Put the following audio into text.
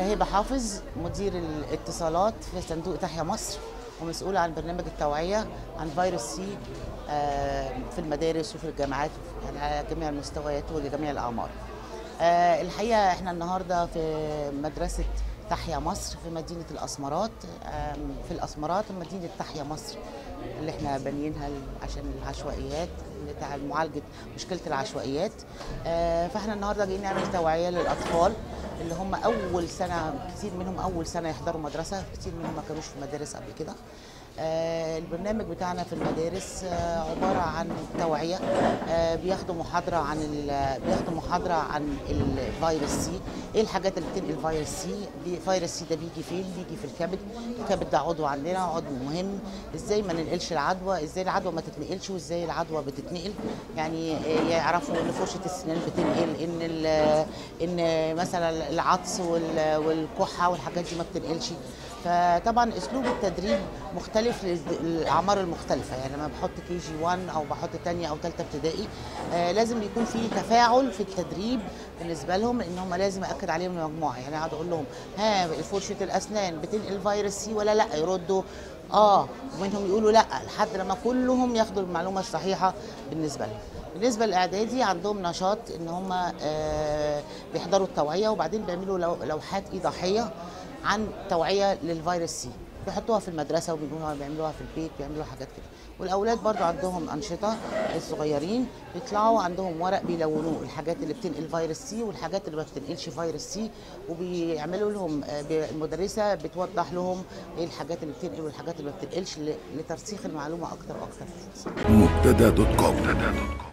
أنا هبة حافظ مدير الاتصالات في صندوق تحيا مصر ومسؤولة عن برنامج التوعية عن فيروس سي آه، في المدارس وفي الجامعات يعني على جميع المستويات وجميع الأعمار. آه، الحقيقة احنا النهاردة في مدرسة تحيا مصر في مدينة الأسمرات آم، في الأسمرات مدينة تحيا مصر اللي احنا بانيينها عشان العشوائيات بتاع معالجة مشكلة العشوائيات آه، فاحنا النهاردة جايين نعمل توعية للأطفال اللي هم أول سنة كتير منهم أول سنة يحضروا مدرسة كتير منهم ما كانوش في مدارس قبل كده آه، البرنامج بتاعنا في المدارس آه، عبارة عن توعية آه، بياخدوا محاضرة عن ال- بياخدوا محاضرة عن الفيروس سي ايه الحاجات اللي بتنقل فيروس سي بي- فيروس سي ده بيجي فين بيجي في الكبد الكبد ده عضو عندنا عضو مهم ازاي ما ننقلش العدوى ازاي العدوى ما تتنقلش وازاي العدوى بتتنقل يعني آه، يعرفوا ان فرشة السنان بتنقل ان ال- ان مثلا العطس وال- والكحة والحاجات دي ما بتنقلش فطبعا اسلوب التدريب مختلف للد- للاعمار المختلفه يعني لما بحط كي جي 1 او بحط تانية او ثالثه ابتدائي آه لازم يكون في تفاعل في التدريب بالنسبه لهم ان هم لازم اكد عليهم المجموعه يعني اقعد اقول لهم ها فرشه الاسنان بتنقل فيروس سي ولا لا يردوا اه ومنهم يقولوا لا لحد لما كلهم ياخدوا المعلومه الصحيحه بالنسبه لهم بالنسبه للاعدادي عندهم نشاط ان هم آه بيحضروا التوعيه وبعدين بيعملوا لو- لوحات ايضاحيه عن توعيه للفيروس سي بيحطوها في المدرسه وبيعملوها بيعملوها في البيت بيعملوا حاجات كده والاولاد برضو عندهم انشطه الصغيرين بيطلعوا عندهم ورق بيلونوه الحاجات اللي بتنقل فيروس سي والحاجات اللي ما بتنقلش فيروس سي وبيعملوا لهم آه، بي- المدرسه بتوضح لهم ايه الحاجات اللي بتنقل والحاجات اللي ما بتنقلش ل- لترسيخ المعلومه اكتر واكتر مبتدا دوت كوم